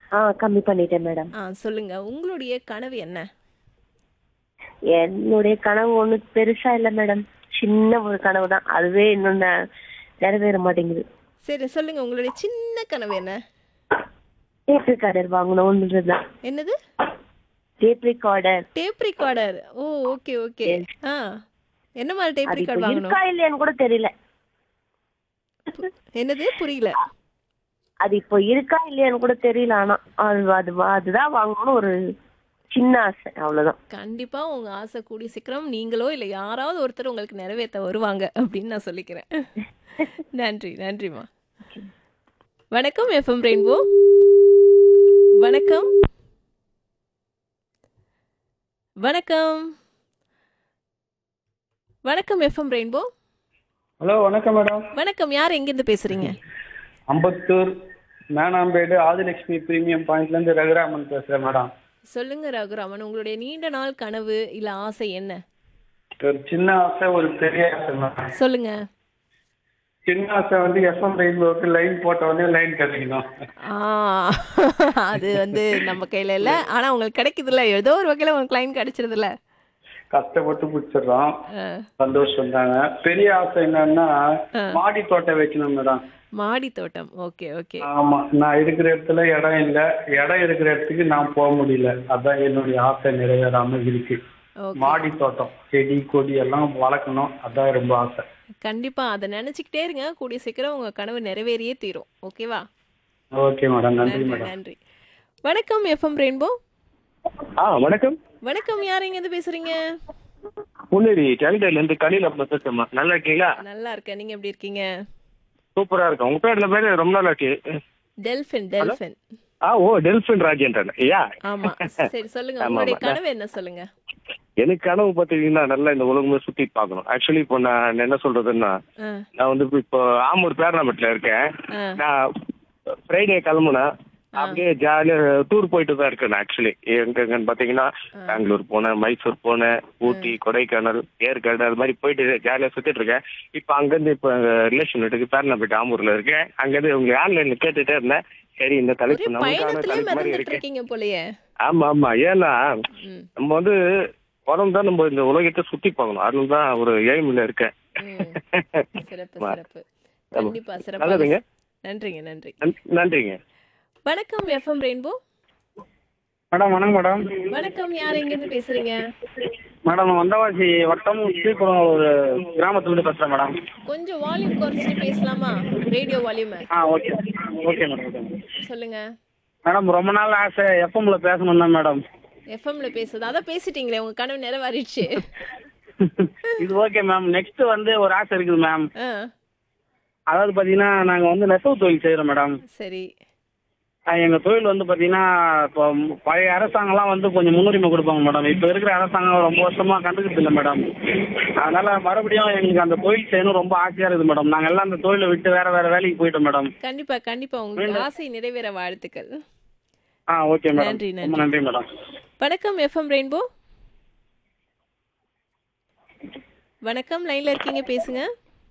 ஆ கம்மி பண்ணிட்டேன் மேடம் ஆ சொல்லுங்க உங்களுடைய கனவு என்ன என்னுடைய கனவு ஒண்ணு பெருசா இல்ல மேடம் சின்ன ஒரு கனவு தான் அதுவே இன்னும் நெ- நிறைவேற மாட்டேங்குது சரி சொல்லுங்க உங்களுடைய சின்ன கனவு என்ன டேப் ரெக்கார்டர் வாங்கணும்ன்றதுதான் என்னது tape recorder tape recorder oh okay okay ஆ என்ன மாதிரி டேப் அது ரெக்கார்ட் இப்ப வாங்கணும் இருக்கா இல்லையான்னு கூட தெரியல என்னது புரியல அது இப்போ இருக்கா இல்லையான்னு கூட தெரியல ஆனா அது அது அதுதான் வாங்கணும்னு ஒரு சின்ன ஆசை அவ்வளவுதான் கண்டிப்பா உங்க ஆசை கூடி சீக்கிரம் நீங்களோ இல்ல யாராவது ஒருத்தர் உங்களுக்கு நிறைவேற்ற வருவாங்க அப்படின்னு நான் சொல்லிக்கிறேன் நன்றி நன்றிம்மா வணக்கம் எஃப்எம் ரெயின்போ வணக்கம் வணக்கம் வணக்கம் எஃப்எம் ரெயின்போ ஹலோ வணக்கம் மேடம் வணக்கம் யார் எங்கிருந்து பேசுறீங்க அம்பத்தூர் மேனாம்பேடு ஆதிலட்சுமி பிரீமியம் பாயிண்ட்லேருந்து ரகுராமன் பேசுகிறேன் மேடம் சொல்லுங்க ரகுராமன் உங்களுடைய நீண்ட நாள் கனவு இல்ல ஆசை என்ன ஒரு சின்ன ஆசை ஒரு பெரிய ஆசை மேடம் சொல்லுங்க சின்ன ஆசை வந்து எஃப்எம் ரெயின்போக்கு லைன் போட்ட உடனே லைன் கிடைக்கணும் ஆ அது வந்து நம்ம கையில இல்ல ஆனா உங்களுக்கு கிடைக்குதுல்ல ஏதோ ஒரு வகையில உங்களுக்கு லைன் கிடைச்சிருதுல்ல கஷ்டப்பட்டு பிடிச்சிடுறோம் ஆ, சந்தோஷம் தாங்க பெரிய ஆசை என்னன்னா மாடி தோட்டம் வைக்கணும் மேடம் மாடி தோட்டம் ஓகே ஓகே ஆமா நான் இருக்கிற இடத்துல இடம் இல்லை இடம் இருக்கிற இடத்துக்கு நான் போக முடியல அதான் என்னுடைய ஆசை நிறைவேறாம இருக்கு ஓகே மாடி தோட்டம் செடி கொடி எல்லாம் வளர்க்கணும் அதான் ரொம்ப ஆசை கண்டிப்பா அதை நினைச்சுக்கிட்டே இருங்க கூடிய சீக்கிரம் உங்க கனவு நிறைவேறியே தீரும் ஓகேவா ஓகே மேடம் நன்றி நன்றி மேடம் நன்றி வணக்கம் எஃப்எம் ரெயின்போ ஆ வணக்கம் வணக்கம் யார் எங்க இருந்து பேசுறீங்க முன்னேறி டெலிடர்ல இருந்து கலியில் அப்ப பேசுமா நல்லா இருக்கீங்களா நல்லா இருக்கேன் நீங்க எப்படி இருக்கீங்க சூப்பரா இருக்கும் உங்க பேர்ல பேரு ரொம்ப நல்லா இருக்கு டெல்ஃபின் டெல்ஃபின் ஆ ஓ டெல்ஃபின் ராஜேந்திரன் ஐயா ஆமா சரி சொல்லுங்க ஆமா, உங்களுடைய ஆமா. கனவு என்ன சொல்லுங்க எனக்கு கனவு பார்த்தீங்கன்னா நல்லா இந்த உலகமே சுத்தி பார்க்கணும் ஆக்சுவலி இப்போ நான் என்ன சொல்றதுன்னா ஆ, நான் வந்து இப்போ ஆமூர் பேரணாமட்டில் இருக்கேன் ஆ, நான் ஃப்ரைடே கிளம்புனேன் அப்படியே ஜாலியாக டூர் போயிட்டு தான் இருக்கேன் ஆக்சுவலி எங்கன்னு பார்த்தீங்கன்னா பெங்களூர் போனேன் மைசூர் போனேன் ஊட்டி கொடைக்கானல் ஏற்காடு அது மாதிரி போயிட்டு ஜாலியாக சுத்திட்டு இருக்கேன் இப்போ அங்கேருந்து இப்போ ரிலேஷன் வீட்டுக்கு பேரணாம்பேட்டை ஆம்பூர்ல இருக்கேன் அங்கேருந்து உங்க ஆன்லைன்ல கேட்டுட்டே இருந்தேன் சரி இந்த ஒரே தலைப்பு நமக்கான பயணத்திலே தலைப்பு மாதிரி மிதந்துட்டு இருக்கு இருக்கீங்க போலயே ஆமா ஆமா ஏன்னா ம், நம்ம வந்து படம் தான் நம்ம இந்த உலகத்தை சுத்தி பார்க்கணும் அதுல தான் ஒரு எய்ம்ல இருக்கேன் ம். சிறப்பு ஆமா. சிறப்பு கண்டிப்பா சிறப்பாக நல்லதுங்க. நன்றிங்க நன்றி நன்- நன்றிங்க வணக்கம் எஃப்எம் ரெயின்போ மேடம் வணக்கம் மேடம் வணக்கம் யார் எங்க இருந்து பேசுறீங்க மேடம் வந்தவாசி வட்டம் ஸ்ரீபுரம் ஒரு கிராமத்துலேருந்து பேசுகிறேன் மேடம் கொஞ்சம் வால்யூம் குறைச்சிட்டு பேசலாமா ரேடியோ வால்யூம் ஆ okay okay madam okay madam சொல்லுங்க மேடம் ரொம்ப நாள் ஆசை எஃப்எம்ல பேசணும் தான் மேடம் எஃப்எம்ல பேசுது அதான் பேசிட்டீங்களே உங்க கனவு நிறைவேறிடுச்சு இது ஓகே மேம் நெக்ஸ்ட் வந்து ஒரு ஆசை இருக்குது மேம் ஆ, அதாவது பார்த்தீங்கன்னா நாங்கள் வந்து நெசவு தொழில் செய்கிறோம் மேடம் சரி எங்கள் தொழில் வந்து பார்த்தீங்கன்னா இப்போ பழைய அரசாங்கம்லாம் வந்து கொஞ்சம் முன்னுரிமை கொடுப்பாங்க மேடம் இப்போ இருக்கிற அரசாங்கம் ரொம்ப வருஷமாக கண்டுக்கிறது இல்லை மேடம் அதனால மறுபடியும் எங்களுக்கு அந்த தொழில் செய்யணும் ரொம்ப ஆசையாக இருக்குது மேடம் நாங்கள் எல்லாம் அந்த தொழிலை விட்டு வேற வேற வேலைக்கு போயிட்டோம் மேடம் கண்டிப்பா கண்டிப்பா உங்களுக்கு ஆசை நிறைவேற வாழ்த்துக்கள் ஆ ஓகே மேடம் நன்றி, ரொம்ப நன்றி மேடம் வணக்கம் எஃப்எம் ரெயின்போ வணக்கம் லைன்ல இருக்கீங்க பேசுங்க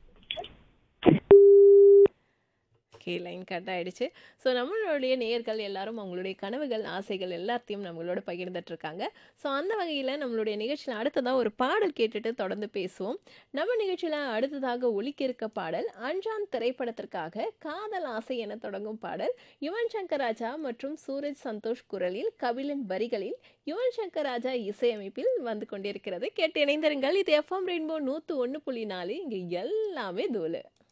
ஓகே லைன் கட் ஆயிடுச்சு ஸோ நம்மளுடைய நேயர்கள் எல்லாரும் அவங்களுடைய கனவுகள் ஆசைகள் எல்லாத்தையும் நம்மளோட பகிர்ந்துட்டு இருக்காங்க ஸோ அந்த வகையில் நம்மளுடைய நிகழ்ச்சியில் அடுத்ததாக ஒரு பாடல் கேட்டுட்டு தொடர்ந்து பேசுவோம் நம்ம நிகழ்ச்சியில் அடுத்ததாக ஒலிக்க இருக்க பாடல் அஞ்சான் திரைப்படத்திற்காக காதல் ஆசை என தொடங்கும் பாடல் யுவன் சங்கர் ராஜா மற்றும் சூரஜ் சந்தோஷ் குரலில் கபிலன் வரிகளில் யுவன் சங்கர் ராஜா இசையமைப்பில் வந்து கொண்டிருக்கிறது கேட்டு இணைந்திருங்கள் இது எஃப்எம் ரெயின்போ நூற்று ஒன்று புள்ளி நாலு இங்கே எல்லாமே தூளு